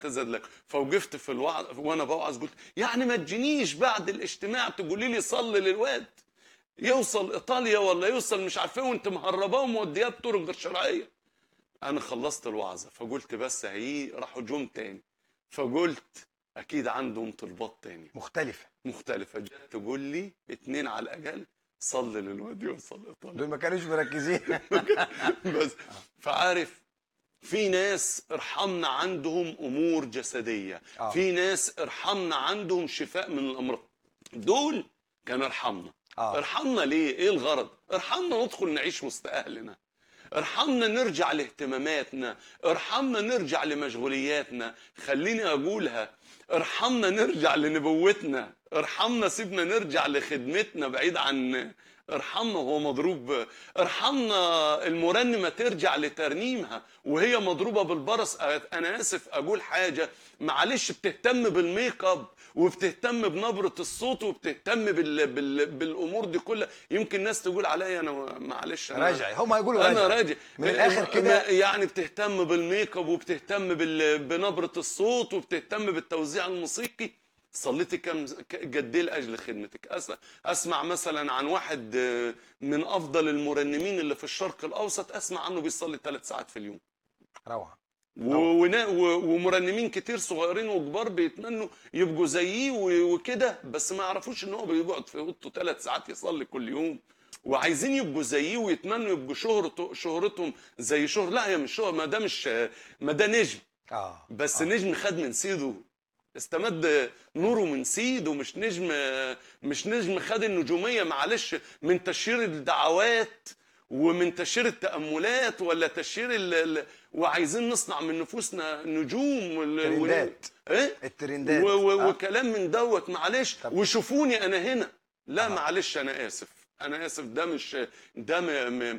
تزد لك فوقفت في الوعظ وانا بوعظ قلت يعني ما تجينيش بعد الاجتماع تقولي لي صلي للواد يوصل ايطاليا ولا يوصل مش عارف ايه وانت مهرباه ومودياه بطرق غير شرعيه انا خلصت الوعظه فقلت بس هي راحوا جم تاني فقلت اكيد عندهم طلبات تاني مختلفه مختلفه جت تقول لي اتنين على الاقل صلي للواد يوصل ايطاليا دول ما كانوش مركزين بس فعارف في ناس ارحمنا عندهم امور جسديه آه. في ناس ارحمنا عندهم شفاء من الامراض دول كان ارحمنا اه ارحمنا ليه ايه الغرض ارحمنا ندخل نعيش وسط اهلنا ارحمنا نرجع لاهتماماتنا ارحمنا نرجع لمشغولياتنا خليني اقولها ارحمنا نرجع لنبوتنا ارحمنا سيبنا نرجع لخدمتنا بعيد عن ارحمنا وهو مضروب ارحمنا المرنمه ترجع لترنيمها وهي مضروبه بالبرص انا اسف اقول حاجه معلش بتهتم بالميك اب وبتهتم بنبره الصوت وبتهتم بال... بال... بالامور دي كلها يمكن ناس تقول عليا انا معلش انا راجعي هم هيقولوا انا راجعي راجع من الآخر كده- يعني بتهتم بالميك اب وبتهتم بال... بنبره الصوت وبتهتم بالتوزيع الموسيقي صليتي كم قد ايه لاجل خدمتك أس... اسمع مثلا عن واحد آه، من افضل المرنمين اللي في الشرق الاوسط اسمع عنه بيصلي ثلاث ساعات في اليوم روعه و... ونا- و... ومرنمين كتير صغيرين وكبار بيتمنوا يبقوا زيه و... وكده بس ما يعرفوش ان هو بيقعد في اوضته ثلاث ساعات يصلي كل يوم وعايزين يبقوا زيه ويتمنوا يبقوا شهرته شهرتهم زي شهر لا هي مش شهر ما ده مش ما ده نجم اه بس آه. نجم خد من سيده استمد نوره من سيده مش نجم مش نجم خد النجوميه معلش من تشهير الدعوات ومن تشهير التاملات ولا تشهير ال... ال... وعايزين نصنع من نفوسنا نجوم وال... ترندات. ايه الترندات و... و... آه. وكلام من دوت معلش طب. وشوفوني انا هنا لا آه. معلش انا اسف انا اسف ده مش ده م... م...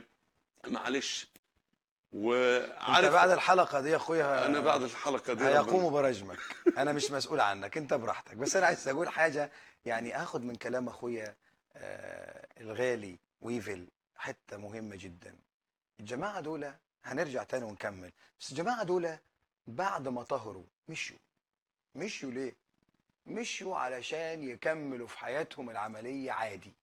معلش انت وعارف بعد الحلقه دي يا اخويا انا بعد الحلقه دي هيقوموا برجمك انا مش مسؤول عنك انت براحتك بس انا عايز اقول حاجه يعني اخد من كلام اخويا آه الغالي ويفل حته مهمه جدا الجماعه دول هنرجع تاني ونكمل بس الجماعه دول بعد ما طهروا مشوا مشوا ليه مشوا علشان يكملوا في حياتهم العمليه عادي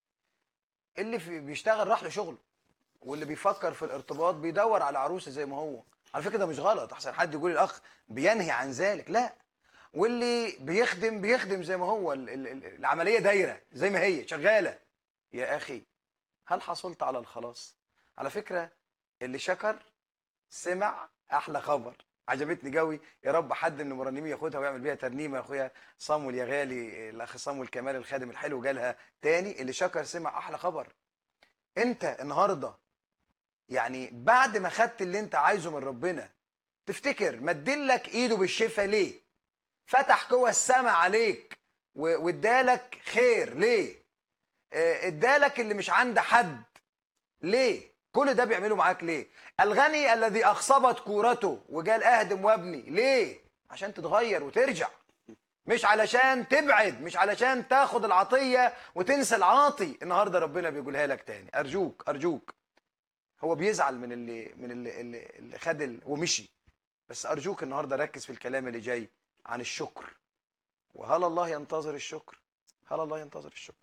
اللي في بيشتغل راح لشغله واللي بيفكر في الارتباط بيدور على عروسه زي ما هو على فكره ده مش غلط احسن حد يقول الاخ بينهي عن ذلك لا واللي بيخدم بيخدم زي ما هو ال- ال- ال- العمليه دايره زي ما هي شغاله يا اخي هل حصلت على الخلاص على فكره اللي شكر سمع احلى خبر عجبتني قوي يا رب حد من المرنمين ياخدها ويعمل بيها ترنيمه يا اخويا صامويل يا غالي الاخ صامويل كمال الخادم الحلو جالها تاني اللي شكر سمع احلى خبر انت النهارده يعني بعد ما خدت اللي انت عايزه من ربنا تفتكر مدلك ايده بالشفا ليه فتح جوه السماء عليك و- وادالك خير ليه اه، ادالك اللي مش عند حد ليه كل ده بيعمله معاك ليه الغني الذي اخصبت كورته وجال اهدم وابني ليه عشان تتغير وترجع مش علشان تبعد مش علشان تاخد العطية وتنسى العاطي النهاردة ربنا بيقولها لك تاني أرجوك أرجوك هو بيزعل من اللي من اللي اللي, اللي خد ال- ومشي بس أرجوك النهاردة ركز في الكلام اللي جاي عن الشكر وهل الله ينتظر الشكر هل الله ينتظر الشكر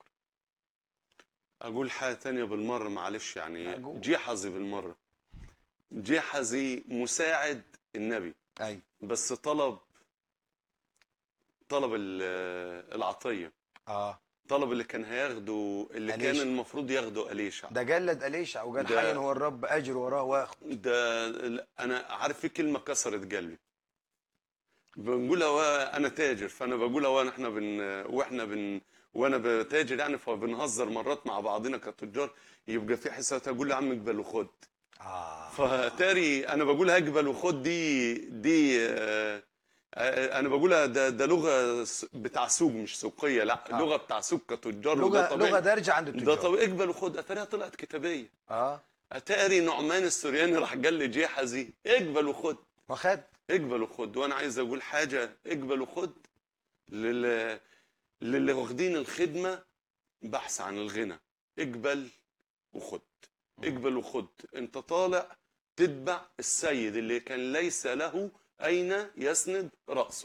اقول حاجه تانية بالمره معلش يعني أقول. جحظي بالمره جحظي مساعد النبي أي بس طلب طلب ال- العطيه آه طلب اللي كان هياخده اللي كان أليشع. المفروض ياخده اليشع ده جلد أليشع وقال ده- حي هو الرب أجر وراه واخد ده انا عارف في كلمه كسرت قلبي بنقولها وا- انا تاجر فانا بقولها وانا احنا بن واحنا بن وانا بتاجر يعني فبنهزر مرات مع بعضنا كتجار يبقى في حسابات اقول له يا عم اقبل وخد آه فتاري انا بقول اقبل وخد دي دي آه، آه، انا بقولها ده ده لغه س- بتاع سوق مش سوقيه لا آه. لغه بتاع سوق كتجار وده لغة طبيعي لغة دارجة عند ده التجار طبيعي اقبل وخد اتاريها طلعت كتابيه آه اتاري نعمان السورياني راح قال لي جحزي اقبل وخد وخد اقبل وخد وانا عايز اقول حاجه اقبل وخد لل... للي واخدين الخدمه بحث عن الغنى اقبل وخد اقبل وخد انت طالع تتبع السيد اللي كان ليس له أين يسند رأسه